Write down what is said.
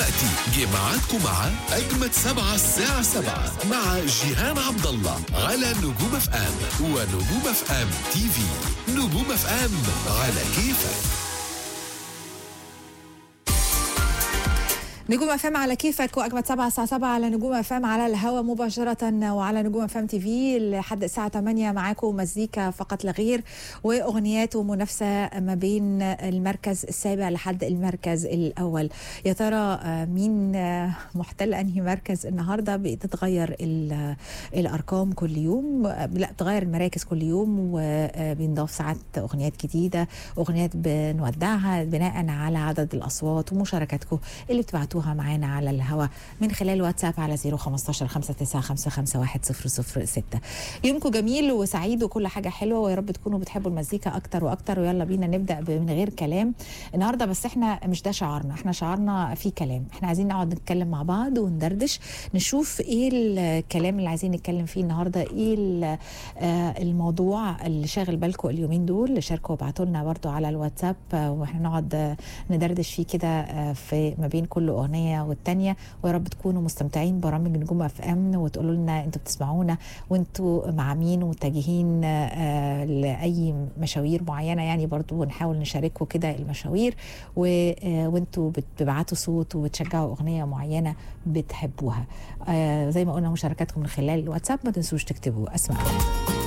دلوقتي جه ميعادكم مع أجمد سبعة الساعة سبعة مع جيهان عبد الله على نجوم اف ام ونجوم اف ام تي في نجوم اف ام على كيفك نجوم افلام على كيفك واجمد سبعة الساعة 7 على نجوم افلام على الهوا مباشرة وعلى نجوم افلام تي في لحد الساعة 8 معاكم مزيكا فقط لا غير واغنيات ومنافسة ما بين المركز السابع لحد المركز الاول يا ترى آه، مين آه، محتل انهي مركز النهارده بتتغير ال- الارقام كل يوم آه، لا بتغير المراكز كل يوم وبنضاف ساعات اغنيات جديده اغنيات بنودعها بناء على عدد الاصوات ومشاركاتكم اللي بتبعتوها معانا على الهوا من خلال واتساب على 015 59 ستة يومكم جميل وسعيد وكل حاجه حلوه ويا رب تكونوا بتحبوا المزيكا اكتر واكتر ويلا بينا نبدا ب- من غير كلام النهارده بس احنا مش ده شعارنا احنا شعارنا في كلام احنا عايزين نقعد نتكلم مع بعض وندردش نشوف ايه الكلام اللي عايزين نتكلم فيه النهارده ايه ال- آه، الموضوع اللي شاغل بالكم اليومين دول شاركوا وابعتوا لنا برضو على الواتساب آه، واحنا نقعد آه، ندردش فيه كده آه، في ما بين كل اغنيه والتانيه ويا رب تكونوا مستمتعين ببرامج نجوم اف ام وتقولوا لنا انتوا بتسمعونا وانتوا مع مين ومتجهين آه، لاي مشاوير معينه يعني برضو ونحاول نشارككم كده المشاوير و- آه، وانتوا بتبعتوا صوت وبتشجعوا اغنيه معينه بتحبوها آه، زي ما قلنا مشاركاتكم من خلال الواتساب ما تنسوش تكتبوا اسماء